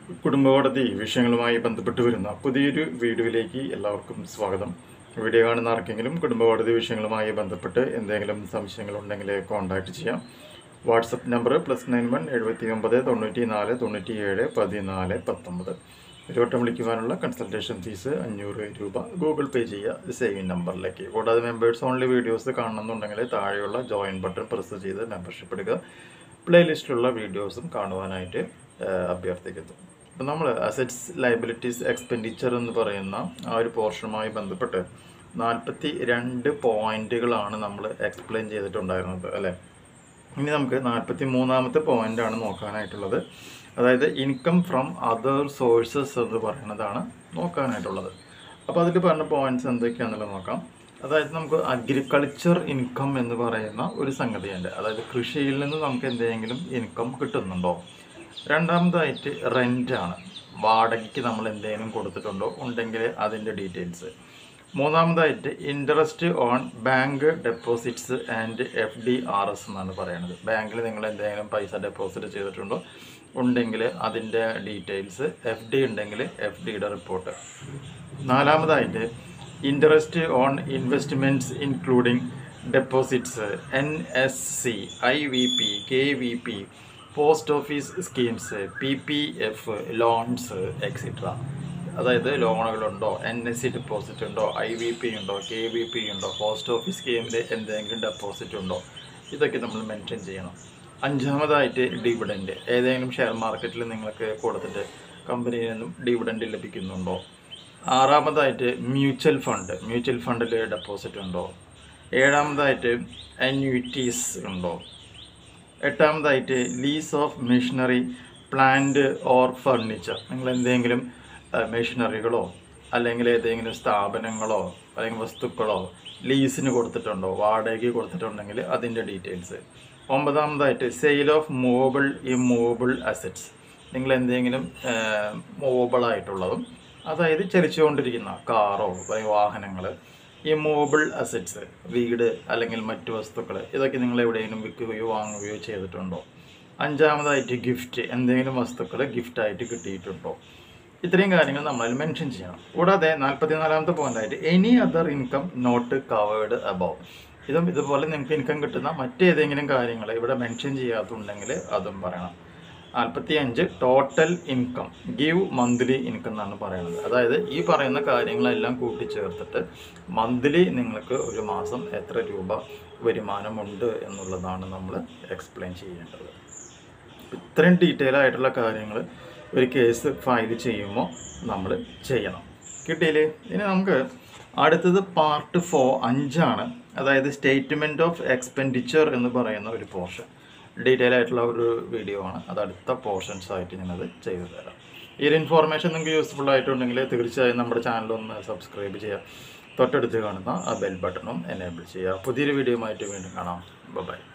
കുടുംബകോടതി വിഷയങ്ങളുമായി ബന്ധപ്പെട്ട് വരുന്ന പുതിയൊരു വീഡിയോയിലേക്ക് എല്ലാവർക്കും സ്വാഗതം വീഡിയോ കാണുന്ന ആർക്കെങ്കിലും കുടുംബകോടതി വിഷയങ്ങളുമായി ബന്ധപ്പെട്ട് എന്തെങ്കിലും സംശയങ്ങളുണ്ടെങ്കിൽ കോൺടാക്റ്റ് ചെയ്യാം WhatsApp number plus nine one എഴുപത്തി ഒമ്പത് തൊണ്ണൂറ്റി നാല് തൊണ്ണൂറ്റി ഏഴ് പതിനാല് പത്തൊമ്പത് ഇരുവട്ടം വിളിക്കുവാനുള്ള കൺസൾട്ടേഷൻ ഫീസ് അഞ്ഞൂറ് രൂപ ഗൂഗിൾ പേ ചെയ്യുക സേവിങ് നമ്പറിലേക്ക് കൂടാതെ മെമ്പേഴ്സ് ഓൺലി വീഡിയോസ് കാണണമെന്നുണ്ടെങ്കിൽ താഴെയുള്ള ജോയിൻ ബട്ടൺ പ്രസ് ചെയ്ത് മെമ്പർഷിപ്പ് എടുക്കുക പ്ലേലിസ്റ്റിലുള്ള വീഡിയോസും കാണുവാനായിട്ട് ഏഹ്, അഭ്യർത്ഥിക്കുന്നു അപ്പം നമ്മൾ അസറ്റ്സ് ലൈബിലിറ്റീസ് എക്സ്പെൻഡിച്ചർ എന്ന് പറയുന്ന ആ ഒരു പോർഷനുമായി ബന്ധപ്പെട്ട് നാൽപ്പത്തി രണ്ട് പോയിന്റുകളാണ് നമ്മൾ എക്സ്പ്ലെയിൻ ചെയ്തിട്ടുണ്ടായിരുന്നത് അല്ലേ ഇനി നമുക്ക് നാൽപ്പത്തി മൂന്നാമത്തെ പോയിന്റാണ് നോക്കാനായിട്ടുള്ളത് അതായത് ഇൻകം ഫ്രം അതർ സോഴ്സസ് എന്ന് പറയുന്നതാണ് നോക്കാനായിട്ടുള്ളത് അപ്പോൾ അതിൽ പറഞ്ഞ പോയിന്റ്സ് എന്തൊക്കെയാണെന്നുള്ളത് നോക്കാം അതായത് നമുക്ക് അഗ്രികൾച്ചർ ഇൻകം എന്ന് പറയുന്ന ഒരു സംഗതിയുണ്ട് അതായത് കൃഷിയിൽ നിന്ന് നമുക്ക് എന്തെങ്കിലും ഇൻകം കിട്ടുന്നുണ്ടോ രണ്ടാമതായിട്ട് റെൻ്റാണ് വാടകയ്ക്ക് നമ്മൾ എന്തെങ്കിലും കൊടുത്തിട്ടുണ്ടോ ഉണ്ടെങ്കിൽ അതിൻ്റെ ഡീറ്റെയിൽസ് മൂന്നാമതായിട്ട് interest on bank deposits and F D R S എന്നാണ് പറയുന്നത് ബാങ്കിൽ നിങ്ങൾ എന്തെങ്കിലും പൈസ ഡെപ്പോസിറ്റ് ചെയ്തിട്ടുണ്ടോ ഉണ്ടെങ്കിൽ അതിൻ്റെ ഡീറ്റെയിൽസ് എഫ് ഡി ഉണ്ടെങ്കിൽ എഫ് ഡിയുടെ റിപ്പോർട്ട് നാലാമതായിട്ട് interest on investments including deposits N S C I V P K V P post office schemes P P F loans extra അതായത് ലോണുകളുണ്ടോ എൻ എസ് സി ഡെപ്പോസിറ്റ് ഉണ്ടോ I V P ഉണ്ടോ K V P ഉണ്ടോ post office സ്കീമിൽ എന്തെങ്കിലും deposit ഉണ്ടോ ഇതൊക്കെ നമ്മൾ മെൻഷൻ ചെയ്യണം അഞ്ചാമതായിട്ട് ഡിവിഡൻഡ് ഏതെങ്കിലും ഷെയർ മാർക്കറ്റിൽ നിങ്ങൾക്ക് കൊടുത്തിട്ട് കമ്പനിയിൽ നിന്നും ഡിവിഡൻഡ് ലഭിക്കുന്നുണ്ടോ ആറാമതായിട്ട് മ്യൂച്വൽ ഫണ്ട് മ്യൂച്വൽ ഫണ്ടിൽ ഡെപ്പോസിറ്റ് ഉണ്ടോ ഏഴാമതായിട്ട് അന്യൂറ്റീസ് ഉണ്ടോ എട്ടാമതായിട്ട് lease of machinery plant or furniture നിങ്ങൾ എന്തെങ്കിലും മെഷീനറികളോ അല്ലെങ്കിൽ ഏതെങ്കിലും സ്ഥാപനങ്ങളോ അല്ലെങ്കിൽ വസ്തുക്കളോ ലീസിന് കൊടുത്തിട്ടുണ്ടോ വാടകയ്ക്ക് കൊടുത്തിട്ടുണ്ടെങ്കിൽ അതിൻ്റെ ഡീറ്റെയിൽസ് ഒമ്പതാമതായിട്ട് sale of movable immovable assets നിങ്ങൾ എന്തെങ്കിലും മൂവബിൾ ആയിട്ടുള്ളതും അതായത് ചലിച്ചുകൊണ്ടിരിക്കുന്ന കാറോ അല്ലെങ്കിൽ വാഹനങ്ങൾ ഇമ്മൂവബിൾ അസറ്റ്സ് വീട് അല്ലെങ്കിൽ മറ്റു വസ്തുക്കൾ ഇതൊക്കെ നിങ്ങൾ എവിടെയെങ്കിലും വിൽക്കുകയോ വാങ്ങുകയോ ചെയ്തിട്ടുണ്ടോ അഞ്ചാമതായിട്ട് ഗിഫ്റ്റ് എന്തെങ്കിലും വസ്തുക്കൾ ഗിഫ്റ്റായിട്ട് കിട്ടിയിട്ടുണ്ടോ ഇത്രയും കാര്യങ്ങൾ നമ്മൾ മെൻഷൻ ചെയ്യണം കൂടാതെ നാൽപ്പത്തിനാലാമത്തെ പോയിന്റായിട്ട് any other income not covered above ഇതും ഇതുപോലെ നിങ്ങൾക്ക് ഇൻകം കിട്ടുന്ന മറ്റേതെങ്കിലും കാര്യങ്ങൾ ഇവിടെ മെൻഷൻ ചെയ്യാത്തുണ്ടെങ്കിൽ അതും പറയണം നാൽപ്പത്തി അഞ്ച് total income give monthly income എന്നാണ് പറയുന്നത് അതായത് ഈ പറയുന്ന കാര്യങ്ങളെല്ലാം കൂട്ടിച്ചേർത്തിട്ട് മന്ത്ലി നിങ്ങൾക്ക് ഒരു മാസം എത്ര രൂപ വരുമാനമുണ്ട് എന്നുള്ളതാണ് നമ്മൾ എക്സ്പ്ലെയിൻ ചെയ്യേണ്ടത് ഇത്രയും ഡീറ്റെയിൽ ആയിട്ടുള്ള കാര്യങ്ങൾ ഒരു കേസ് ഫയൽ ചെയ്യുമ്പോൾ നമ്മൾ ചെയ്യണം കിട്ടിയില്ലേ ഇനി നമുക്ക് അടുത്തത് പാർട്ട് ഫോർ അഞ്ചാണ് അതായത് സ്റ്റേറ്റ്മെൻറ്റ് ഓഫ് എക്സ്പെൻഡിച്ചർ എന്ന് പറയുന്ന ഒരു പോർഷൻ ഡീറ്റെയിൽ ആയിട്ടുള്ള ഒരു വീഡിയോ ആണ് അത് അടുത്ത പോർഷൻസ് ആയിട്ട് ഞാനത് ചെയ്തു തരാം ഈ ഒരു ഇൻഫോർമേഷൻ നിങ്ങൾക്ക് യൂസ്ഫുൾ ആയിട്ടുണ്ടെങ്കിൽ തീർച്ചയായും നമ്മുടെ ചാനൽ ഒന്ന് സബ്സ്ക്രൈബ് ചെയ്യുക തൊട്ടടുത്ത് കാണുന്ന ആ ബെൽ ബട്ടണും എനേബിൾ ചെയ്യുക പുതിയൊരു വീഡിയോ ആയിട്ട് വീണ്ടും കാണാം ബൈ